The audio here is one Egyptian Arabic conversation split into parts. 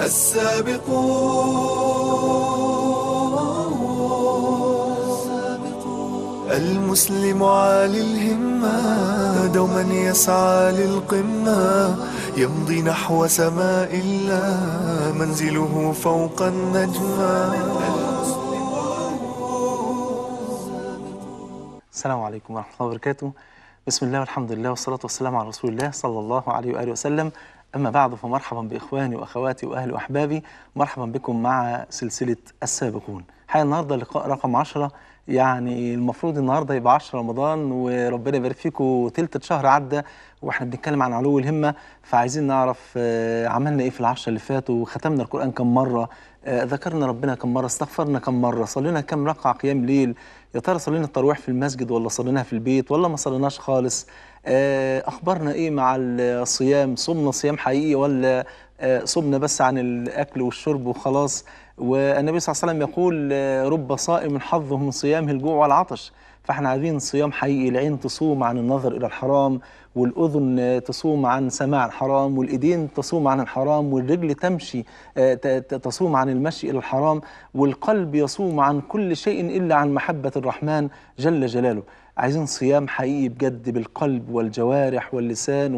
السابقون المسلم عالي الهمة دوما يسعى للقمة يمضي نحو سماء الله منزله فوق النجمة السلام عليكم ورحمة الله وبركاته بسم الله والحمد لله والصلاة والسلام على رسول الله صلى الله عليه وآله وسلم أما بعد فمرحبا بإخواني وأخواتي وأهلي وأحبابي مرحبا بكم مع سلسلة السابقون حقيقة النهاردة لقاء رقم عشرة يعني المفروض النهاردة يبقى 10 رمضان وربنا يبارك فيكم تلت شهر عدى واحنا بنتكلم عن علو الهمة فعايزين نعرف آه، عملنا ايه في العشرة اللي فاتوا ختمنا القرآن كم مرة آه، ذكرنا ربنا كم مرة استغفرنا كم مرة صلينا كم ركعة قيام ليل يا ترى صلينا التراويح في المسجد ولا صليناها في البيت ولا ما صليناش خالص آه، اخبارنا ايه مع الصيام صمنا صيام حقيقي ولا آه، صمنا بس عن الاكل والشرب وخلاص والنبي صلى الله عليه وسلم يقول آه، رب صائم حظه من صيامه الجوع والعطش فاحنا عايزين صيام حقيقي العين تصوم عن النظر الى الحرام والاذن آه، تصوم عن سماع الحرام والايدين تصوم عن الحرام والرجل تمشي آه، ت- ت- تصوم عن المشي الى الحرام والقلب يصوم عن كل شيء الا عن محبه الرحمن جل جلاله عايزين صيام حقيقي بجد بالقلب والجوارح واللسان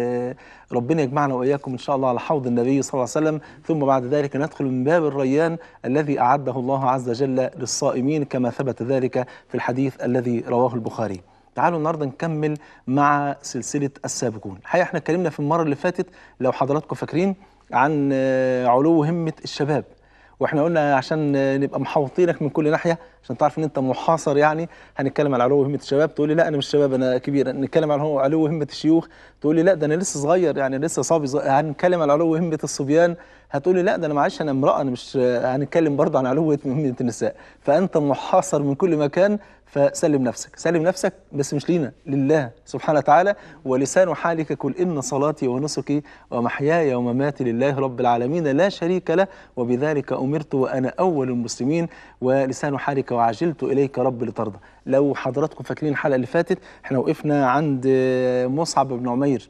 وربنا يجمعنا واياكم ان شاء الله على حوض النبي صلى الله عليه وسلم ثم بعد ذلك ندخل من باب الريان الذي اعده الله عز وجل للصائمين كما ثبت ذلك في الحديث الذي رواه البخاري. تعالوا النهارده نكمل مع سلسله السابقون. الحقيقه احنا اتكلمنا في المره اللي فاتت لو حضراتكم فاكرين عن آه، علو همه الشباب. واحنا قلنا عشان نبقى محوطينك من كل ناحيه عشان تعرف ان انت محاصر يعني هنتكلم على علو همه الشباب تقول لي لا انا مش شباب انا كبير نتكلم على هو علو همه الشيوخ تقول لي لا ده انا لسه صغير يعني لسه صبي صغير. هنتكلم على علو همه الصبيان هتقول لي لا ده انا معلش انا امراه انا مش هنتكلم برضه عن علو همه النساء فانت محاصر من كل مكان فسلم نفسك سلم نفسك بس مش لينا لله سبحانه وتعالى ولسان حالك قل إن صلاتي ونسكي ومحياي ومماتي لله رب العالمين لا شريك له وبذلك أمرت وأنا أول المسلمين ولسان حالك وعجلت إليك رب لترضى لو حضراتكم فاكرين الحلقة اللي فاتت احنا وقفنا عند مصعب بن عمير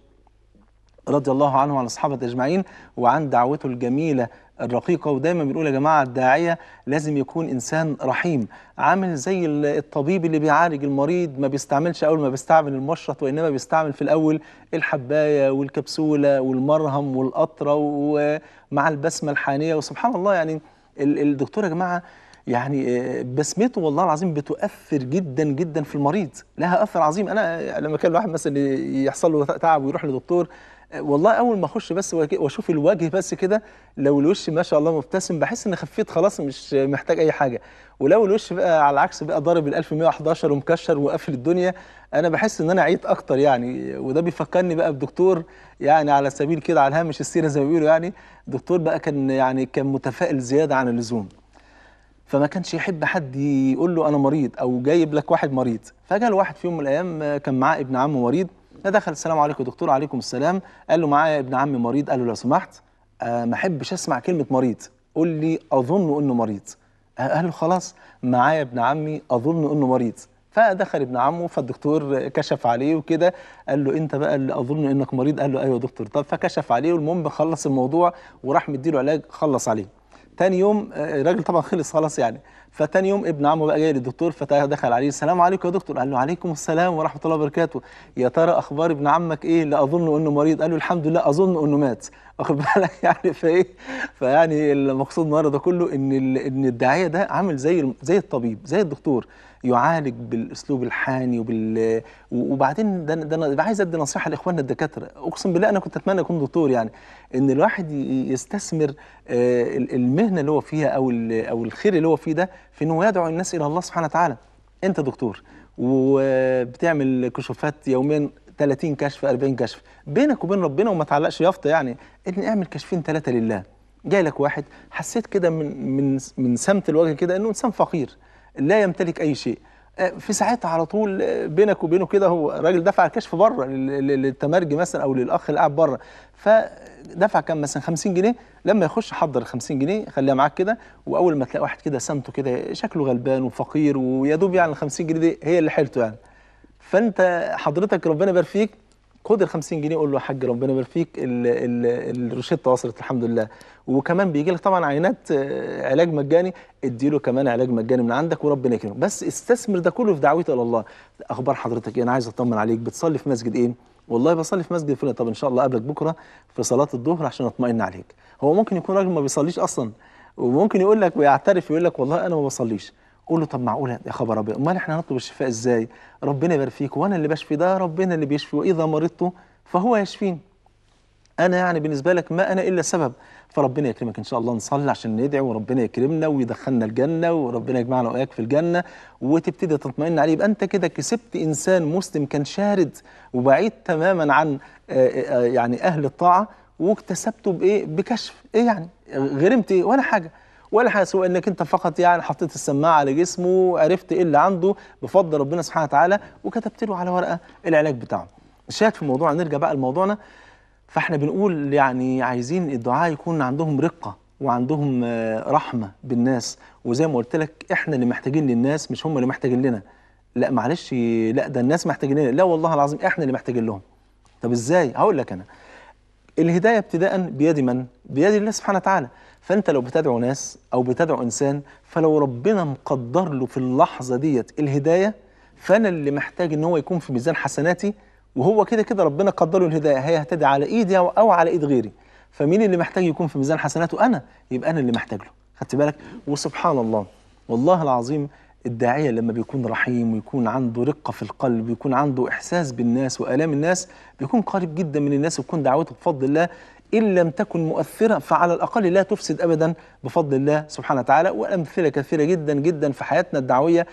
رضي الله عنه وعن اصحابه اجمعين وعن دعوته الجميله الرقيقه ودايما بنقول يا جماعه الداعيه لازم يكون انسان رحيم عامل زي ال- الطبيب اللي بيعالج المريض ما بيستعملش اول ما بيستعمل المشرط وانما بيستعمل في الاول الحبايه والكبسوله والمرهم والقطره ومع البسمه الحانيه وسبحان الله يعني ال- الدكتور يا جماعه يعني آه، بسمته والله العظيم بتؤثر جدا جدا في المريض لها اثر عظيم انا لما كان الواحد مثلا يحصل له تعب ويروح لدكتور آه، والله اول ما اخش بس وك- واشوف الوجه بس كده لو الوش ما شاء الله مبتسم بحس ان خفيت خلاص مش محتاج اي حاجه ولو الوش بقى على العكس بقى ضارب ال 1111 ومكشر وقافل الدنيا انا بحس ان انا عيت اكتر يعني وده بيفكرني بقى بدكتور يعني على سبيل كده على هامش السيره زي ما بيقولوا يعني دكتور بقى كان يعني كان متفائل زياده عن اللزوم فما كانش يحب حد يقول له انا مريض او جايب لك واحد مريض فجاء له واحد في يوم من الايام آه، كان معاه ابن عمه مريض فدخل السلام عليكم يا دكتور عليكم السلام قال له معايا ابن عمي مريض قال له لو سمحت آه ما احبش اسمع كلمه مريض قول لي اظن انه مريض آه قال له خلاص معايا ابن عمي اظن انه مريض فدخل ابن عمه فالدكتور كشف عليه وكده قال له انت بقى اللي اظن انك مريض قال له ايوه يا دكتور طب فكشف عليه والمهم خلص الموضوع وراح مديله علاج خلص عليه تاني يوم آه، الراجل طبعا خلص خلاص يعني فتاني يوم ابن عمه بقى جاي للدكتور فدخل عليه السلام عليكم يا دكتور قال له عليكم السلام ورحمه الله وبركاته يا ترى اخبار ابن عمك ايه اللي اظن انه مريض قال له الحمد لله اظن انه مات واخد بالك يعني فايه فيعني المقصود النهارده ده كله ان ال- ان الداعيه ده عامل زي زي الطبيب زي الدكتور يعالج بالاسلوب الحاني وبال وبعدين ده ده انا عايز ادي نصيحه لاخواننا الدكاتره اقسم بالله انا كنت اتمنى اكون دكتور يعني ان الواحد ي- يستثمر آه، ال- المهنه اللي هو فيها او ال- او الخير اللي هو فيه ده في انه يدعو الناس الى الله سبحانه وتعالى انت دكتور وبتعمل كشوفات يوميا 30 كشف 40 كشف بينك وبين ربنا وما تعلقش يافطه يعني ان اعمل كشفين ثلاثه لله جاي لك واحد حسيت كده من من من سمت الوجه كده انه انسان فقير لا يمتلك اي شيء آه، في ساعتها على طول آه، بينك وبينه كده هو الراجل دفع الكشف بره لل- لل- للتمرجي مثلا او للاخ اللي قاعد بره فدفع كام مثلا 50 جنيه لما يخش حضر ال 50 جنيه خليها معاك كده واول ما تلاقي واحد كده سمته كده شكله غلبان وفقير ويا دوب يعني ال 50 جنيه دي هي اللي حيلته يعني فانت حضرتك ربنا يبارك فيك خد ال 50 جنيه قول له يا حاج ربنا يبارك فيك ال- ال- الروشته وصلت الحمد لله وكمان بيجي لك طبعا عينات آه، علاج مجاني اديله كمان علاج مجاني من عندك وربنا يكرمك بس استثمر ده كله في دعوته الى الله اخبار حضرتك ايه انا عايز اطمن عليك بتصلي في مسجد ايه والله بصلي في مسجد فلان طب ان شاء الله اقابلك بكره في صلاه الظهر عشان اطمئن عليك هو ممكن يكون راجل ما بيصليش اصلا وممكن يقول لك ويعترف يقول لك والله انا ما بصليش قول له طب معقوله يا خبر ابيض امال احنا هنطلب الشفاء ازاي ربنا يبارك فيك وانا اللي بشفي ده ربنا اللي بيشفي واذا مرضت فهو يشفين انا يعني بالنسبه لك ما انا الا سبب فربنا يكرمك ان شاء الله نصلي عشان ندعي وربنا يكرمنا ويدخلنا الجنه وربنا يجمعنا واياك في الجنه وتبتدي تطمئن عليه يبقى انت كده كسبت انسان مسلم كان شارد وبعيد تماما عن آه، آه، يعني اهل الطاعه واكتسبته بايه بكشف ايه يعني غرمت ايه ولا حاجه ولا حاجه سوى انك انت فقط يعني حطيت السماعه على جسمه عرفت ايه اللي عنده بفضل ربنا سبحانه وتعالى وكتبت له على ورقه العلاج بتاعه الشاهد في الموضوع نرجع بقى لموضوعنا فاحنا بنقول يعني عايزين الدعاء يكون عندهم رقه وعندهم آه، رحمه بالناس وزي ما قلت لك احنا اللي محتاجين للناس مش هم اللي محتاجين لنا لا معلش لا ده الناس محتاجين لنا لا والله العظيم احنا اللي محتاجين لهم طب ازاي هقول لك انا الهدايه ابتداء بيد من؟ بيد الله سبحانه وتعالى فانت لو بتدعو ناس او بتدعو انسان فلو ربنا مقدر له في اللحظه ديت الهدايه فانا اللي محتاج ان هو يكون في ميزان حسناتي وهو كده كده ربنا قدر له الهدايه هيهتدي على ايدي او أو على ايد غيري فمين اللي محتاج يكون في ميزان حسناته انا يبقى انا اللي محتاج له خدت بالك وسبحان الله والله العظيم الداعيه لما بيكون رحيم ويكون عنده رقه في القلب ويكون عنده احساس بالناس والام الناس بيكون قريب جدا من الناس ويكون دعوته بفضل الله ان لم تكن مؤثره فعلى الاقل لا تفسد ابدا بفضل الله سبحانه وتعالى وامثله كثيره جدا جدا في حياتنا الدعويه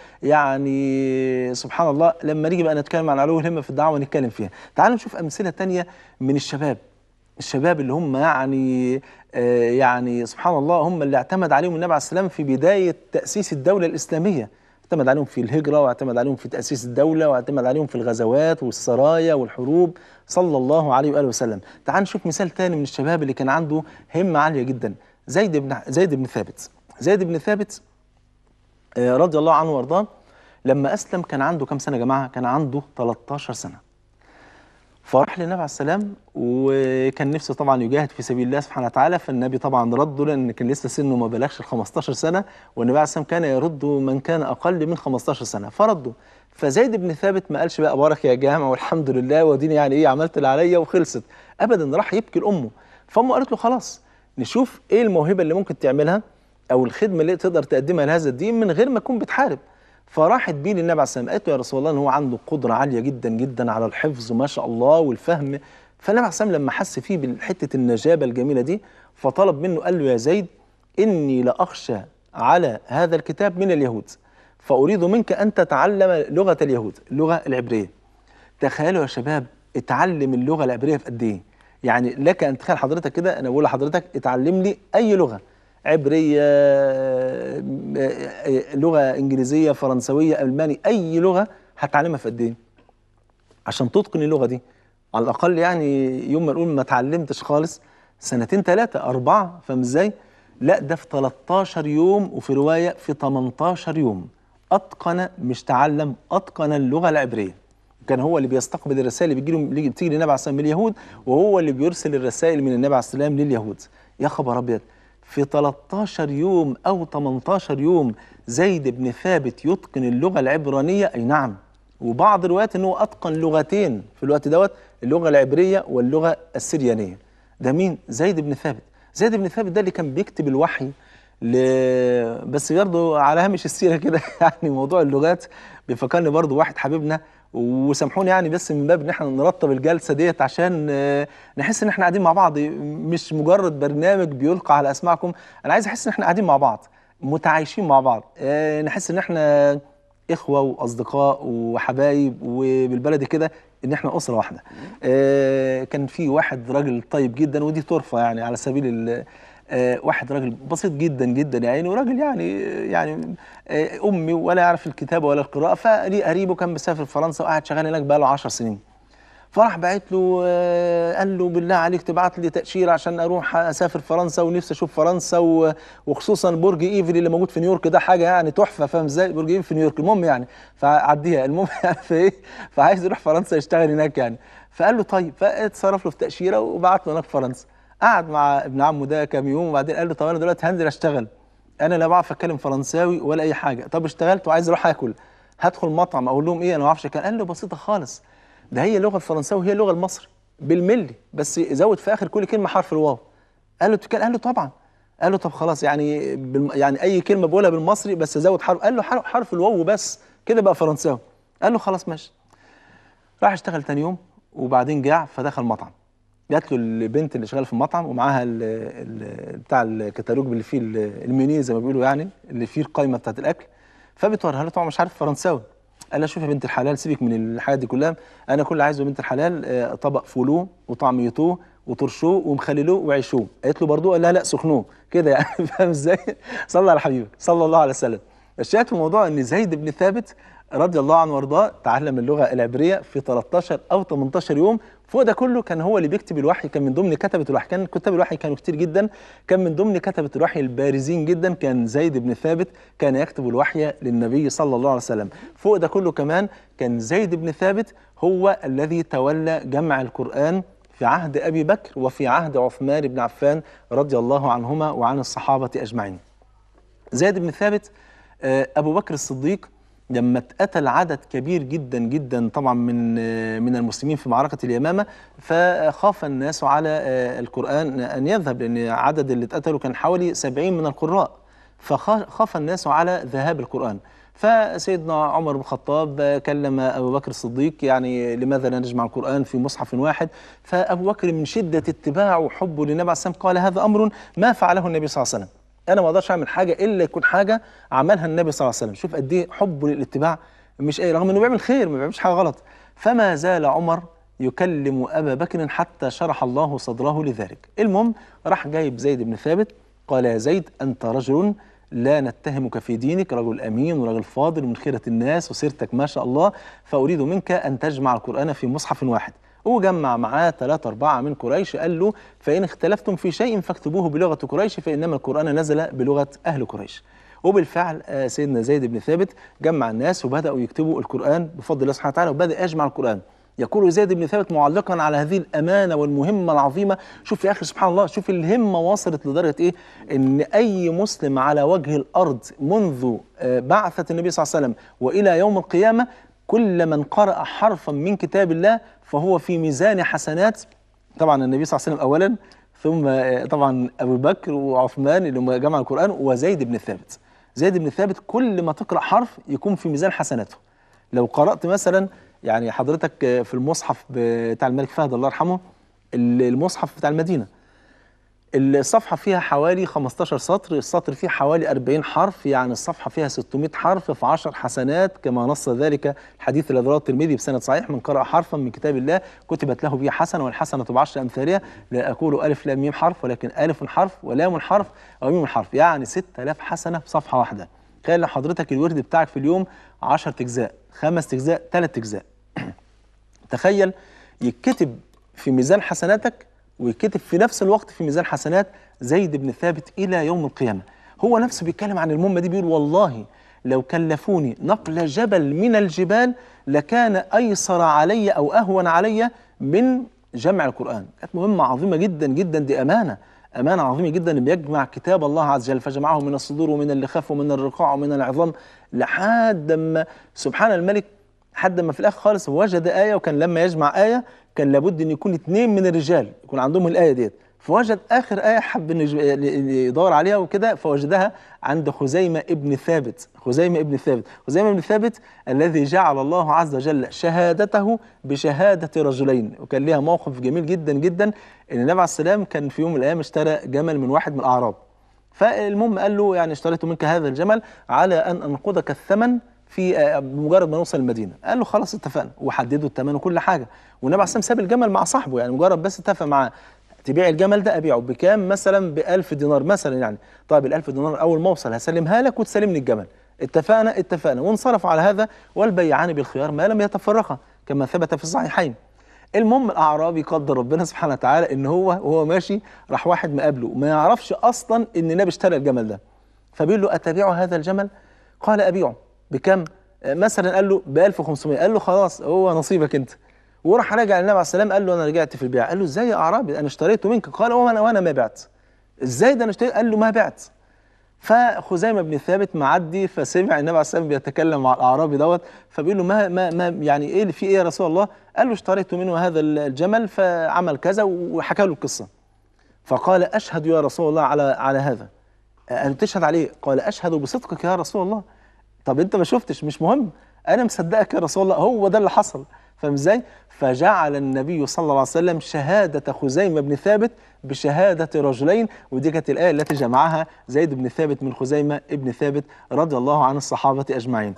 يعني سبحان الله لما نيجي بقى نتكلم عن علو الهمه في الدعوه نتكلم فيها تعالوا نشوف امثله تانية من الشباب الشباب اللي هم يعني آه يعني سبحان الله هم اللي اعتمد عليهم النبي عليه السلام في بدايه تاسيس الدوله الاسلاميه اعتمد عليهم في الهجره واعتمد عليهم في تاسيس الدوله واعتمد عليهم في الغزوات والسرايا والحروب صلى الله عليه واله وسلم تعال نشوف مثال تاني من الشباب اللي كان عنده همه عاليه جدا زيد بن زيد بن ثابت زيد بن ثابت آه، رضي الله عنه وارضاه لما اسلم كان عنده كام سنه يا جماعه كان عنده 13 سنه فراح للنبي عليه السلام وكان نفسه طبعا يجاهد في سبيل الله سبحانه وتعالى فالنبي طبعا رده لان كان لسه سنه ما بلغش ال 15 سنه والنبي عليه السلام كان يرد من كان اقل من 15 سنه فرده فزيد بن ثابت ما قالش بقى بارك يا جامع والحمد لله وديني يعني ايه عملت اللي عليا وخلصت ابدا راح يبكي لامه فامه قالت له خلاص نشوف ايه الموهبه اللي ممكن تعملها او الخدمه اللي تقدر تقدمها لهذا الدين من غير ما تكون بتحارب فراحت بيه للنبي عليه السلام قالت له يا رسول الله ان هو عنده قدره عاليه جدا جدا على الحفظ ما شاء الله والفهم فالنبي عليه السلام لما حس فيه بحته النجابه الجميله دي فطلب منه قال له يا زيد اني لاخشى على هذا الكتاب من اليهود فاريد منك ان تتعلم لغه اليهود اللغه العبريه تخيلوا يا شباب اتعلم اللغه العبريه في قد ايه يعني لك ان تخيل حضرتك كده انا بقول لحضرتك اتعلم لي اي لغه عبريه آه، آه، لغه انجليزيه فرنسويه الماني اي لغه هتعلمها في قد ايه عشان تتقن اللغه دي على الاقل يعني يوم ما نقول ما اتعلمتش خالص سنتين ثلاثه اربعه فاهم ازاي لا ده في 13 يوم وفي روايه في 18 يوم اتقن مش تعلم اتقن اللغه العبريه كان هو اللي بيستقبل الرسائل اللي بيجي له اللي بتيجي للنبي عليه السلام من اليهود وهو اللي بيرسل الرسائل من النبي عليه السلام لليهود يا خبر ابيض في 13 يوم او 18 يوم زيد بن ثابت يتقن اللغه العبرانيه اي نعم وبعض الروايات ان هو اتقن لغتين في الوقت دوت اللغه العبريه واللغه السريانيه ده مين زيد بن ثابت زيد بن ثابت ده اللي كان بيكتب الوحي ل... بس برضه على هامش السيره كده يعني موضوع اللغات بيفكرني برضه واحد حبيبنا وسامحوني يعني بس من باب ان احنا نرتب الجلسه ديت عشان آه، نحس ان احنا قاعدين مع بعض مش مجرد برنامج بيلقى على اسماعكم انا عايز احس ان احنا قاعدين مع بعض متعايشين مع بعض آه، نحس ان احنا اخوه واصدقاء وحبايب وبالبلدي كده ان احنا اسره واحده آه، كان في واحد راجل طيب جدا ودي طرفه يعني على سبيل ال- آه، واحد راجل بسيط جدا جدا يعني وراجل يعني يعني آه، امي ولا يعرف الكتابه ولا القراءه فليه قريبه كان مسافر فرنسا وقاعد شغال هناك بقاله 10 سنين فراح بعت له آه، قال له بالله عليك تبعت لي تاشيره عشان اروح اسافر فرنسا ونفسي اشوف فرنسا و- وخصوصا برج ايفل اللي موجود في نيويورك ده حاجه يعني تحفه فاهم ازاي برج ايفل في نيويورك المهم يعني فعديها المهم يعني فايه فعايز يروح فرنسا يشتغل هناك يعني فقال له طيب فاتصرف له في تاشيره وبعت له هناك فرنسا قعد مع ابن عمه ده كام يوم وبعدين قال له طب انا دلوقتي هنزل اشتغل انا لا بعرف اتكلم فرنساوي ولا اي حاجه طب اشتغلت وعايز اروح اكل هدخل مطعم اقول لهم ايه انا ما اعرفش اتكلم قال له بسيطه خالص ده هي اللغه الفرنساوي هي اللغه المصري بالملي بس زود في اخر كل كلمه حرف الواو قال له بتتكلم قال له طبعا قال له طب خلاص يعني بالم... يعني اي كلمه بقولها بالمصري بس زود حرف قال له حرف, حرف الواو بس كده بقى فرنساوي قال له خلاص ماشي راح اشتغل تاني يوم وبعدين جاع فدخل مطعم جات له البنت اللي شغاله في المطعم ومعاها ال ال بتاع الكتالوج اللي فيه ال- المنيو زي ما بيقولوا يعني اللي فيه القائمه بتاعت الاكل فبتوريها له طبعا مش عارف فرنساوي قال لها شوفي يا بنت الحلال سيبك من الحاجات دي كلها انا كل اللي عايزه يا بنت الحلال آه، طبق فولو وطعميتوه وطرشوه ومخللوه وعيشوه قالت له برضو قال لها لا سخنوه كده يعني فاهم ازاي صلى على حبيبك صلى الله عليه وسلم الشاهد في الموضوع ان زيد بن ثابت رضي الله عنه وارضاه تعلم اللغه العبريه في 13 او 18 يوم فوق ده كله كان هو اللي بيكتب الوحي كان من ضمن كتبه الوحي كان كتاب الوحي كانوا كتير جدا كان من ضمن كتبه الوحي البارزين جدا كان زيد بن ثابت كان يكتب الوحي للنبي صلى الله عليه وسلم فوق ده كله كمان كان زيد بن ثابت هو الذي تولى جمع القرآن في عهد أبي بكر وفي عهد عثمان بن عفان رضي الله عنهما وعن الصحابة أجمعين زيد بن ثابت آه، ابو بكر الصديق لما اتقتل عدد كبير جدا جدا طبعا من آه، من المسلمين في معركه اليمامه فخاف الناس على آه، القران ان يذهب لان عدد اللي اتقتلوا كان حوالي 70 من القراء فخاف الناس على ذهاب القران فسيدنا عمر بن الخطاب آه، كلم ابو بكر الصديق يعني لماذا لا نجمع القران في مصحف واحد فابو بكر من شده اتباعه وحبه للنبي عليه الصلاه والسلام قال هذا امر ما فعله النبي صلى الله عليه وسلم انا ما اقدرش اعمل حاجه الا يكون حاجه عملها النبي صلى الله عليه وسلم شوف قد ايه حبه للاتباع مش اي رغم انه بيعمل خير ما بيعملش حاجه غلط فما زال عمر يكلم ابا بكر حتى شرح الله صدره لذلك المهم راح جايب زيد بن ثابت قال يا زيد انت رجل لا نتهمك في دينك رجل امين ورجل فاضل من خيره الناس وسيرتك ما شاء الله فاريد منك ان تجمع القران في مصحف واحد وجمع معاه ثلاثة أربعة من قريش قال له فإن اختلفتم في شيء فاكتبوه بلغة قريش فإنما القرآن نزل بلغة أهل قريش وبالفعل آه، سيدنا زيد بن ثابت جمع الناس وبدأوا يكتبوا القرآن بفضل الله سبحانه وتعالى وبدأ يجمع القرآن يقول زيد بن ثابت معلقا على هذه الأمانة والمهمة العظيمة شوف يا أخي سبحان الله شوف الهمة وصلت لدرجة إيه إن أي مسلم على وجه الأرض منذ آه، بعثة النبي صلى الله عليه وسلم وإلى يوم القيامة كل من قرأ حرفا من كتاب الله فهو في ميزان حسنات طبعا النبي صلى الله عليه وسلم أولا ثم آه، طبعا أبو بكر وعثمان اللي هم جمع القرآن وزيد بن ثابت زيد بن ثابت كل ما تقرأ حرف يكون في ميزان حسناته لو قرأت مثلا يعني حضرتك آه، في المصحف بتاع الملك فهد الله يرحمه المصحف بتاع المدينة الصفحة فيها حوالي 15 سطر السطر فيه حوالي 40 حرف يعني الصفحة فيها 600 حرف في 10 حسنات كما نص ذلك الحديث الذي رواه الترمذي بسند صحيح من قرأ حرفا من كتاب الله كتبت له به حسنة والحسنة بعشر أمثالها لا أقول ألف لام ميم حرف ولكن ألف حرف ولام حرف وميم حرف يعني 6000 حسنة في صفحة واحدة تخيل حضرتك الورد بتاعك في اليوم 10 أجزاء خمس أجزاء ثلاث أجزاء تخيل يتكتب في ميزان حسناتك ويتكتب في نفس الوقت في ميزان حسنات زيد بن ثابت الى يوم القيامه هو نفسه بيتكلم عن المهمه دي بيقول والله لو كلفوني نقل جبل من الجبال لكان ايسر علي او اهون علي من جمع القران كانت مهمه عظيمه جدا جدا دي امانه امانه عظيمه جدا ان بيجمع كتاب الله عز وجل فجمعه من الصدور ومن اللخاف ومن الرقاع ومن العظام لحد ما سبحان الملك حد ما في الاخر خالص وجد ايه وكان لما يجمع ايه كان لابد ان يكون اثنين من الرجال يكون عندهم الايه ديت فوجد اخر ايه حب إنه يج- يدور عليها وكده فوجدها عند خزيمه ابن ثابت خزيمه ابن ثابت خزيمه ابن ثابت الذي جعل الله عز وجل شهادته بشهاده رجلين وكان ليها موقف جميل جدا جدا ان النبي عليه السلام كان في يوم من الايام اشترى جمل من واحد من الاعراب فالمهم قال له يعني اشتريت منك هذا الجمل على ان انقذك الثمن في آه، بمجرد ما نوصل المدينه قال له خلاص اتفقنا وحددوا الثمن وكل حاجه والنبي عليه الصلاه والسلام ساب الجمل مع صاحبه يعني مجرد بس اتفق معاه تبيع الجمل ده ابيعه بكام مثلا ب 1000 دينار مثلا يعني طيب ال 1000 دينار اول ما اوصل هسلمها لك وتسلمني الجمل اتفقنا اتفقنا وانصرفوا على هذا والبيعان بالخيار ما لم يتفرقا كما ثبت في الصحيحين المهم الاعرابي قدر ربنا سبحانه وتعالى ان هو وهو ماشي راح واحد مقابله ما يعرفش اصلا ان النبي اشترى الجمل ده فبيقول له اتبيع هذا الجمل قال ابيعه بكم آه، مثلا قال له ب 1500 قال له خلاص هو نصيبك انت وراح راجع للنبي عليه السلام قال له انا رجعت في البيع قال له ازاي يا اعرابي انا اشتريته منك قال وانا وانا ما بعت ازاي ده انا اشتريت قال له ما بعت فخزيمه بن ثابت معدي فسمع النبي عليه السلام بيتكلم مع الاعرابي دوت فبيقول له ما ما ما يعني ايه اللي في ايه يا رسول الله؟ قال له اشتريت منه هذا الجمل فعمل كذا وحكى له القصه. فقال اشهد يا رسول الله على على هذا. قال تشهد عليه؟ قال اشهد بصدقك يا رسول الله. طب انت ما شفتش مش مهم انا مصدقك يا رسول الله هو ده اللي حصل فاهم ازاي؟ فجعل النبي صلى الله عليه وسلم شهادة خزيمة بن ثابت بشهادة رجلين ودي كانت الآية التي جمعها زيد بن ثابت من خزيمة ابن ثابت رضي الله عن الصحابة أجمعين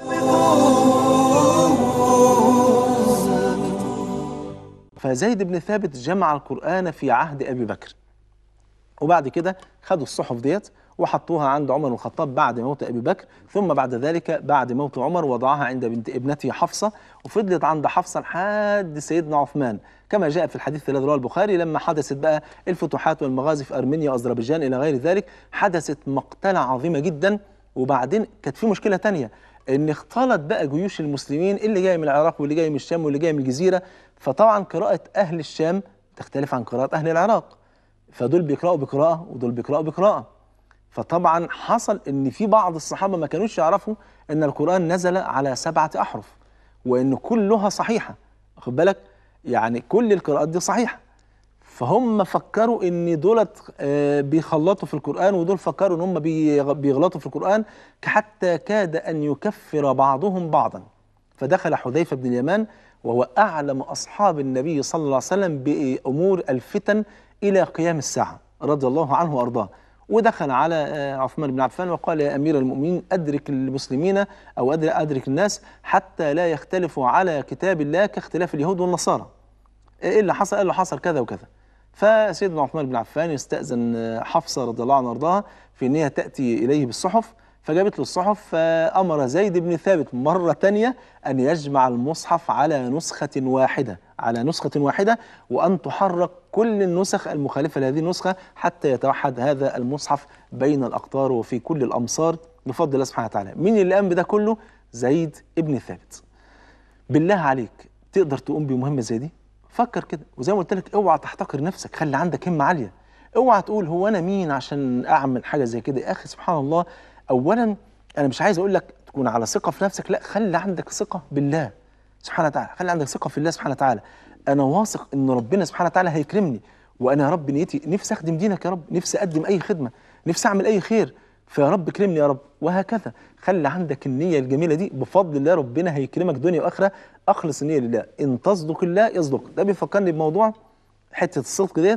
فزيد بن ثابت جمع القرآن في عهد أبي بكر وبعد كده خدوا الصحف ديت وحطوها عند عمر بن الخطاب بعد موت ابي بكر ثم بعد ذلك بعد موت عمر وضعها عند بنت ابنته حفصه وفضلت عند حفصه لحد سيدنا عثمان كما جاء في الحديث الذي رواه البخاري لما حدثت بقى الفتوحات والمغازي في ارمينيا واذربيجان الى غير ذلك حدثت مقتله عظيمه جدا وبعدين كانت في مشكله تانية ان اختلط بقى جيوش المسلمين اللي جاي من العراق واللي جاي من الشام واللي جاي من الجزيره فطبعا قراءه اهل الشام تختلف عن قراءه اهل العراق فدول بيقرأوا بقراءة ودول بيقرأوا بقراءة فطبعا حصل ان في بعض الصحابة ما كانوش يعرفوا ان القرآن نزل على سبعة احرف وان كلها صحيحة واخد بالك يعني كل القراءات دي صحيحة فهم فكروا ان دولت آه، بيخلطوا في القرآن ودول فكروا ان هم بيغ- بيغلطوا في القرآن حتى كاد ان يكفر بعضهم بعضا فدخل حذيفة بن اليمان وهو أعلم أصحاب النبي صلى الله عليه وسلم بأمور الفتن إلى قيام الساعة رضي الله عنه وأرضاه ودخل على آه، عثمان بن عفان وقال يا أمير المؤمنين أدرك المسلمين أو أدرك, أدرك الناس حتى لا يختلفوا على كتاب الله كاختلاف اليهود والنصارى ايه اللي حصل؟ قال له حصل كذا وكذا. فسيدنا عثمان بن عفان يستأذن آه، حفصة رضي الله عنها وارضاها في ان هي تأتي إليه بالصحف فجابت له الصحف فأمر زيد بن ثابت مرة تانية أن يجمع المصحف على نسخة واحدة على نسخة واحدة وأن تحرك كل النسخ المخالفة لهذه النسخة حتى يتوحد هذا المصحف بين الأقطار وفي كل الأمصار بفضل الله سبحانه وتعالى. مين اللي قام بده كله؟ زيد بن ثابت. بالله عليك تقدر تقوم بمهمه زي دي فكر كده وزي ما قلت لك اوعى تحتقر نفسك خلي عندك همه عاليه اوعى تقول هو انا مين عشان اعمل حاجه زي كده يا اخي سبحان الله اولا انا مش عايز اقول لك تكون على ثقه في نفسك لا خلي عندك ثقه بالله سبحانه وتعالى خلي عندك ثقه في الله سبحانه وتعالى انا واثق ان ربنا سبحانه وتعالى هيكرمني وانا يا رب نيتي نفسي اخدم دينك يا رب نفسي اقدم اي خدمه نفسي اعمل اي خير فيا رب اكرمني يا رب وهكذا خلي عندك النيه الجميله دي بفضل الله ربنا هيكرمك دنيا واخره اخلص النيه لله ان تصدق الله يصدق ده بيفكرني بموضوع حته الصدق ديت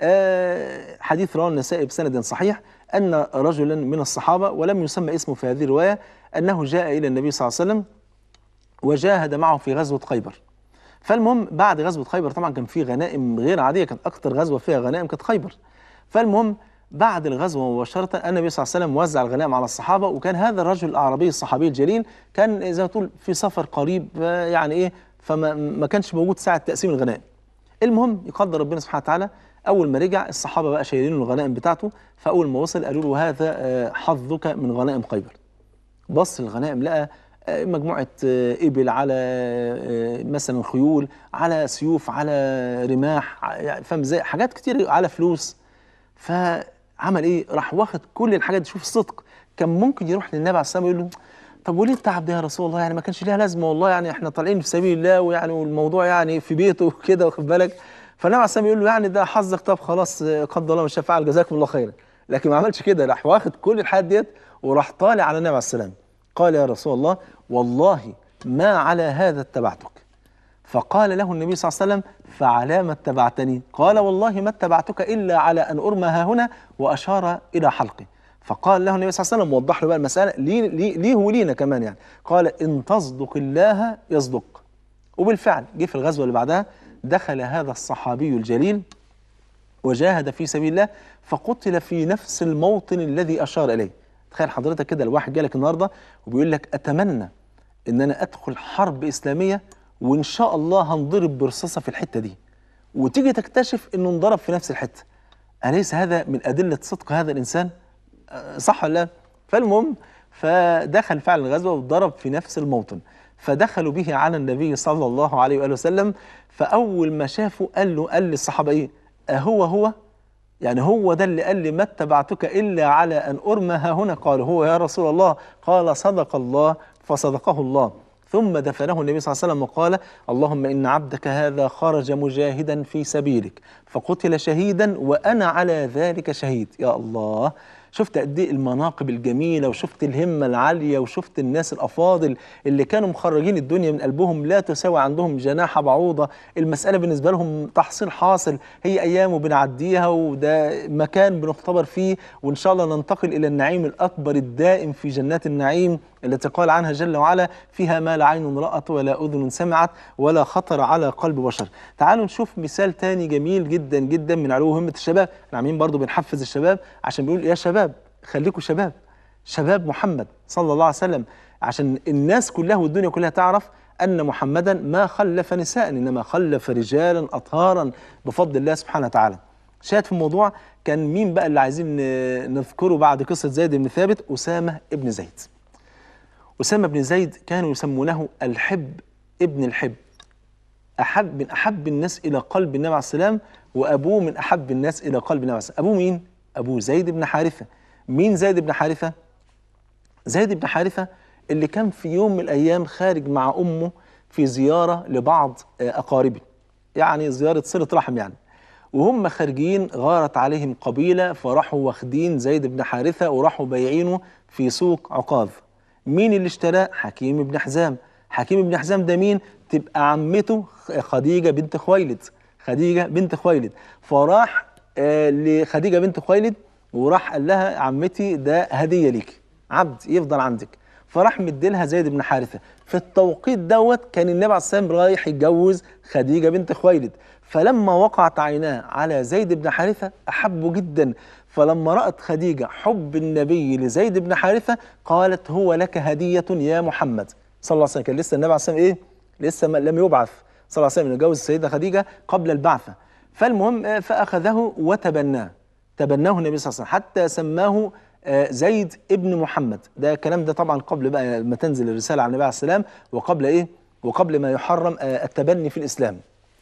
آه حديث رواه النسائي بسند صحيح ان رجلا من الصحابه ولم يسمى اسمه في هذه الروايه انه جاء الى النبي صلى الله عليه وسلم وجاهد معه في غزوه خيبر فالمهم بعد غزوه خيبر طبعا كان في غنائم غير عاديه كانت اكتر غزوه فيها غنائم كانت خيبر فالمهم بعد الغزوه مباشره النبي صلى الله عليه وسلم وزع الغنائم على الصحابه وكان هذا الرجل الاعرابي الصحابي الجليل كان زي ما تقول في سفر قريب آه، يعني ايه فما ما كانش موجود ساعه تقسيم الغنائم المهم يقدر ربنا سبحانه وتعالى اول ما رجع الصحابه بقى شايلين له الغنائم بتاعته فاول ما وصل قالوا له هذا آه، حظك من غنائم خيبر بص الغنائم لقى آه، مجموعة آه، إبل على آه، مثلا خيول على سيوف على رماح ع- يعني فاهم ازاي حاجات كتير على فلوس فعمل ايه راح واخد كل الحاجات دي شوف الصدق كان ممكن يروح للنبي عليه الصلاه والسلام يقول له طب وليه التعب ده يا رسول الله يعني ما كانش ليها لازمه والله يعني احنا طالعين في سبيل الله ويعني والموضوع يعني في بيته وكده واخد بالك فالنبي عليه الصلاه والسلام يقول له يعني ده حظك طب خلاص آه، قدر الله ما شاء فعل جزاكم الله خيرا لكن ما عملش كده راح واخد كل الحاجات ديت وراح طالع على النبي عليه السلام قال يا رسول الله والله ما على هذا اتبعتك فقال له النبي صلى الله عليه وسلم فعلى ما اتبعتني قال والله ما اتبعتك إلا على أن أرمى ها هنا وأشار إلى حلقي فقال له النبي صلى الله عليه وسلم وضح له بقى المسألة ليه, ليه, ليه ولينا كمان يعني قال إن تصدق الله يصدق وبالفعل جه في الغزوة اللي بعدها دخل هذا الصحابي الجليل وجاهد في سبيل الله فقتل في نفس الموطن الذي أشار إليه تخيل حضرتك كده الواحد جالك النهاردة وبيقول لك أتمنى إن أنا أدخل حرب إسلامية وان شاء الله هنضرب برصاصه في الحته دي وتيجي تكتشف انه انضرب في نفس الحته اليس هذا من ادله صدق هذا الانسان أه، صح ولا لا فالمهم فدخل فعلا الغزوه وضرب في نفس الموطن فدخلوا به على النبي صلى الله عليه واله وسلم فاول ما شافوا قال له قال للصحابه ايه اهو هو يعني هو ده اللي قال لي ما اتبعتك الا على ان ارمى ها هنا قال هو يا رسول الله قال صدق الله فصدقه الله ثم دفنه النبي صلى الله عليه وسلم وقال اللهم ان عبدك هذا خرج مجاهدا في سبيلك فقتل شهيدا وانا على ذلك شهيد يا الله شفت قد ايه المناقب الجميله وشفت الهمه العاليه وشفت الناس الافاضل اللي كانوا مخرجين الدنيا من قلبهم لا تساوي عندهم جناح بعوضه المساله بالنسبه لهم تحصيل حاصل هي ايام وبنعديها وده مكان بنختبر فيه وان شاء الله ننتقل الى النعيم الاكبر الدائم في جنات النعيم التي قال عنها جل وعلا فيها ما لا عين رأت ولا أذن سمعت ولا خطر على قلب بشر تعالوا نشوف مثال تاني جميل جدا جدا من علو همة الشباب احنا عاملين برضو بنحفز الشباب عشان بيقول يا شباب خليكم شباب شباب محمد صلى الله عليه وسلم عشان الناس كلها والدنيا كلها تعرف أن محمدا ما خلف نساء إنما خلف رجالا أطهارا بفضل الله سبحانه وتعالى شاهد في الموضوع كان مين بقى اللي عايزين نذكره بعد قصة زيد بن ثابت أسامة ابن زيد أسامة بن زيد كانوا يسمونه الحب ابن الحب أحب من أحب الناس إلى قلب النبي عليه السلام وأبوه من أحب الناس إلى قلب النبي عليه السلام أبوه مين؟ أبوه زيد بن حارثة مين زيد بن حارثة؟ زيد بن حارثة اللي كان في يوم من الأيام خارج مع أمه في زيارة لبعض أقاربه يعني زيارة صلة رحم يعني وهم خارجين غارت عليهم قبيلة فراحوا واخدين زيد بن حارثة وراحوا بايعينه في سوق عكاظ مين اللي اشتراه حكيم بن حزام حكيم بن حزام ده مين تبقى عمته خديجة بنت خويلد خديجة بنت خويلد فراح آه لخديجة بنت خويلد وراح قال لها عمتي ده هدية ليك عبد يفضل عندك فراح مديلها زيد بن حارثة في التوقيت دوت كان النبي عليه السلام رايح يتجوز خديجة بنت خويلد فلما وقعت عيناه على زيد بن حارثة أحبه جدا فلما رأت خديجة حب النبي لزيد بن حارثة قالت هو لك هدية يا محمد صلى الله عليه وسلم كان لسه النبي عليه الصلاة والسلام إيه لسه لم يبعث صلى الله عليه وسلم يتجوز السيدة خديجة قبل البعثة فالمهم فأخذه وتبناه تبناه النبي صلى الله عليه وسلم حتى سماه زيد ابن محمد ده الكلام ده طبعا قبل بقى ما تنزل الرسالة على النبي عليه السلام وقبل إيه وقبل ما يحرم التبني في الإسلام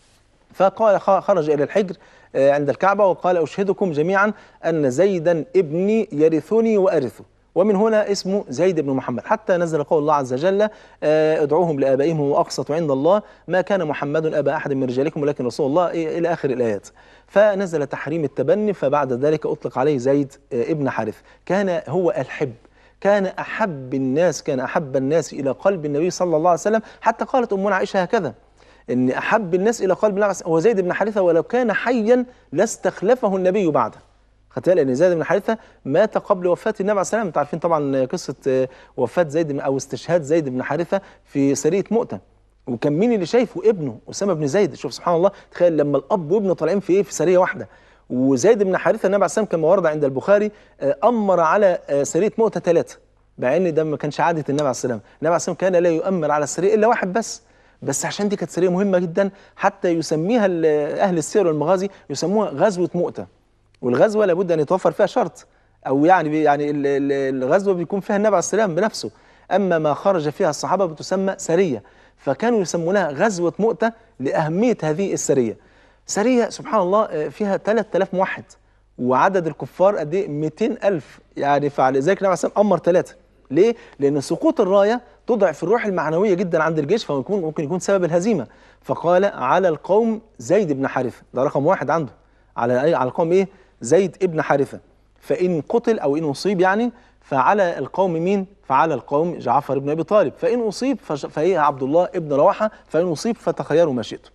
فقال خرج إلى الحجر عند الكعبة وقال أشهدكم جميعا أن زيدا ابني يرثني وأرثه ومن هنا اسمه زيد بن محمد حتى نزل قول الله عز وجل ادعوهم لآبائهم هو أقسط عند الله ما كان محمد أبا أحد من رجالكم ولكن رسول الله إلى آخر الآيات فنزل تحريم التبني فبعد ذلك أطلق عليه زيد ابن حارث كان هو الحب كان أحب الناس كان أحب الناس إلى قلب النبي صلى الله عليه وسلم حتى قالت أمنا عائشة هكذا ان احب الناس الى قلب النبي هو زيد بن حارثه ولو كان حيا لاستخلفه النبي بعده خدت بالك ان زيد بن حارثه مات قبل وفاه النبي عليه السلام انتوا عارفين طبعا قصه وفاه زيد او استشهاد زيد بن حارثه في سريه مؤته وكان مين اللي شايفه ابنه اسامه بن زيد شوف سبحان الله تخيل لما الاب وابنه طالعين في ايه في سريه واحده وزيد بن حارثه النبي عليه السلام كما ورد عند البخاري امر على سريه مؤته ثلاثه مع ان ده ما كانش عاده النبي عليه السلام النبي عليه السلام كان لا يؤمر على السريه الا واحد بس بس عشان دي كانت سريه مهمه جدا حتى يسميها اهل السير والمغازي يسموها غزوه مؤته والغزوه لابد ان يتوفر فيها شرط او يعني يعني الغزوه بيكون فيها النبي عليه السلام بنفسه اما ما خرج فيها الصحابه بتسمى سريه فكانوا يسمونها غزوه مؤته لاهميه هذه السريه سريه سبحان الله فيها 3000 موحد وعدد الكفار قد ايه 200000 يعني فعلى ذلك النبي عليه السلام امر ثلاثه ليه؟ لأن سقوط الراية تضعف الروح المعنوية جدا عند الجيش فممكن ممكن يكون سبب الهزيمة فقال على القوم زيد بن حارثة ده رقم واحد عنده على أي على القوم إيه؟ زيد ابن حارثة فإن قتل أو إن أصيب يعني فعلى القوم مين؟ فعلى القوم جعفر بن أبي طالب فإن أصيب فهي عبد الله ابن رواحة فإن أصيب فتخيروا ما شئتم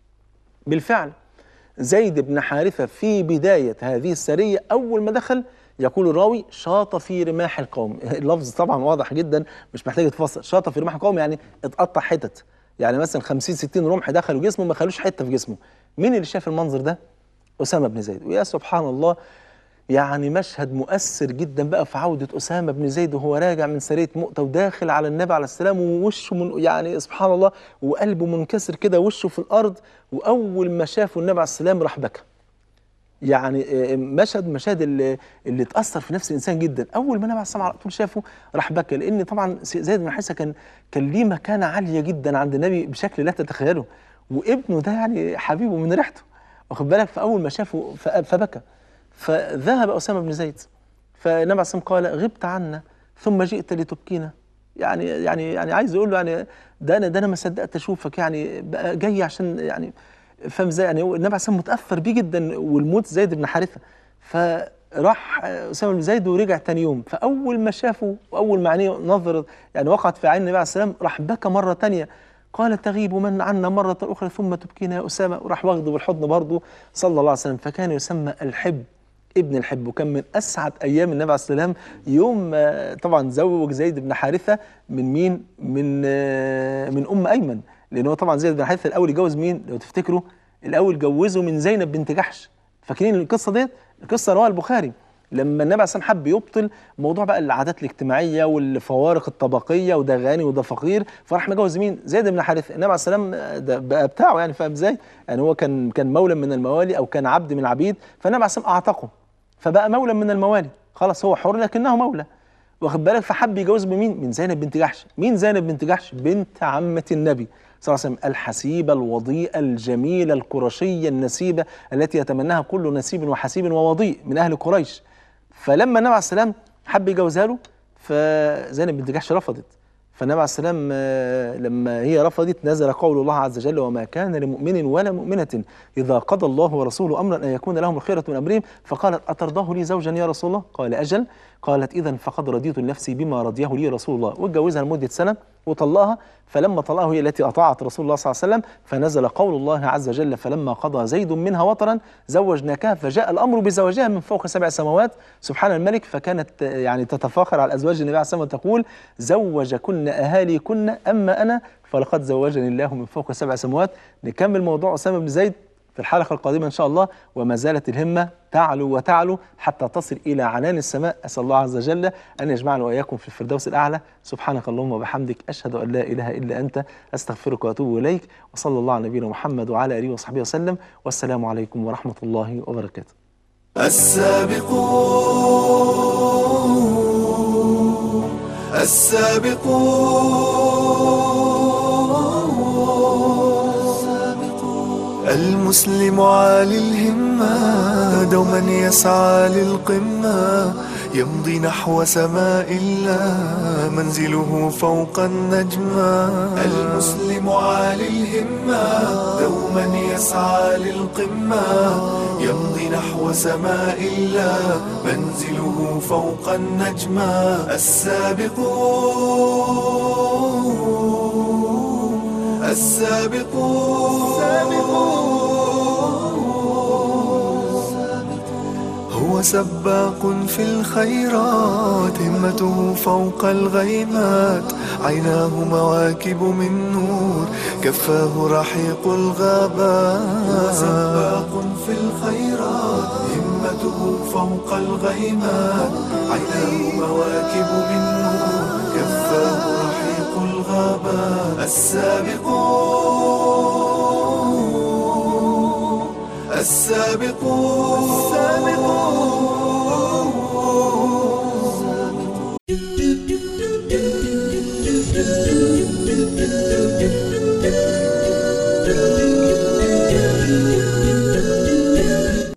بالفعل زيد بن حارثة في بداية هذه السرية أول ما دخل يقول الراوي شاط في رماح القوم اللفظ طبعا واضح جدا مش محتاج يتفصل شاط في رماح القوم يعني اتقطع حتت يعني مثلا 50 60 رمح دخلوا جسمه ما خلوش حته في جسمه مين اللي شاف المنظر ده اسامه بن زيد ويا سبحان الله يعني مشهد مؤثر جدا بقى في عودة أسامة بن زيد وهو راجع من سرية مؤتة وداخل على النبي عليه السلام ووشه من يعني سبحان الله وقلبه منكسر كده وشه في الأرض وأول ما شافه النبي عليه السلام راح بكى يعني آه، مشهد من المشاهد اللي, اللي اتاثر في نفس الانسان جدا اول ما النبي عليه الصلاه على طول شافه راح بكى لان طبعا زيد بن حارثه كان كان ليه مكانه عاليه جدا عند النبي بشكل لا تتخيله وابنه ده يعني حبيبه من ريحته واخد بالك فاول ما شافه ف- فبكى فذهب اسامه بن زيد فالنبي عليه الصلاه والسلام قال غبت عنا ثم جئت لتبكينا يعني يعني يعني عايز يقول له يعني ده انا ده انا ما صدقت اشوفك يعني بقى جاي عشان يعني فاهم ازاي يعني هو النبي عليه الصلاه والسلام متاثر بيه جدا والموت زيد بن حارثه فراح اسامه بن زيد ورجع تاني يوم فاول ما شافه واول ما عينيه نظرت يعني وقعت في عين النبي عليه السلام راح بكى مره تانية قال تغيب من عنا مرة أخرى ثم تبكينا يا أسامة وراح واخده بالحضن برضه صلى الله عليه وسلم فكان يسمى الحب ابن الحب وكان من اسعد ايام النبي عليه السلام يوم آه، طبعا زوج زيد بن حارثه من مين؟ من آه، من ام ايمن لان هو طبعا زيد بن حارثه الاول يجوز مين؟ لو تفتكروا الاول جوزه من زينب بنت جحش فاكرين القصه ديت؟ القصه رواه البخاري لما النبي عليه السلام حب يبطل موضوع بقى العادات الاجتماعيه والفوارق الطبقيه وده غني وده فقير فراح مجوز مين؟ زيد بن حارثه النبي عليه السلام ده بقى بتاعه يعني فاهم ازاي؟ يعني هو كان كان مولى من الموالي او كان عبد من العبيد فالنبي عليه السلام اعتقه فبقى مولى من الموالي خلاص هو حر لكنه مولى واخد بالك فحب يجوز بمين من زينب بنت جحش مين زينب بنت جحش بنت عمة النبي صلى الله عليه وسلم الحسيبة الوضيئة الجميلة القرشية النسيبة التي يتمناها كل نسيب وحسيب ووضيء من أهل قريش فلما النبي عليه السلام حب يجوزها له فزينب بنت جحش رفضت فالنبي عليه السلام آه، لما هي رفضت نزل قول الله عز وجل وما كان لمؤمن ولا مؤمنة إذا قضى الله ورسوله أمرا أن يكون لهم الخيرة من أمرهم فقالت أترضاه لي زوجا يا رسول الله قال أجل قالت إذا فقد رضيت لنفسي بما رضيه لي رسول الله واتجوزها لمدة سنة وطلقها فلما طلقها هي التي أطاعت رسول الله صلى الله عليه وسلم فنزل قول الله عز وجل فلما قضى زيد منها وطرا زوجناكها فجاء الأمر بزواجها من فوق سبع سماوات سبحان الملك فكانت آه، يعني تتفاخر على أزواج النبي عليه الصلاة والسلام وتقول زوجكن أهاليكن أما أنا فلقد زوجني الله من فوق سبع سماوات نكمل موضوع أسامة بن زيد في الحلقة القادمة إن شاء الله وما زالت الهمة تعلو وتعلو حتى تصل إلى عنان السماء أسأل الله عز وجل أن يجمعنا وإياكم في الفردوس الأعلى سبحانك اللهم وبحمدك أشهد أن لا إله إلا أنت أستغفرك وأتوب إليك وصلى الله على نبينا محمد وعلى آله وصحبه وسلم والسلام عليكم ورحمة الله وبركاته السابقون السابقون المسلم عالي الهمة دوما يسعى للقمة يمضي نحو سماء الله منزله فوق النجمة المسلم عالي الهمة دوما يسعى للقمة يمضي نحو سماء الله منزله فوق النجمة السابقون السابقون هو سباق في الخيرات همته فوق الغيمات عيناه مواكب من نور كفاه رحيق الغابات هو سباق في الخيرات همته فوق الغيمات عيناه مواكب من نور كفاه رحيق الغابات السابقون السابقون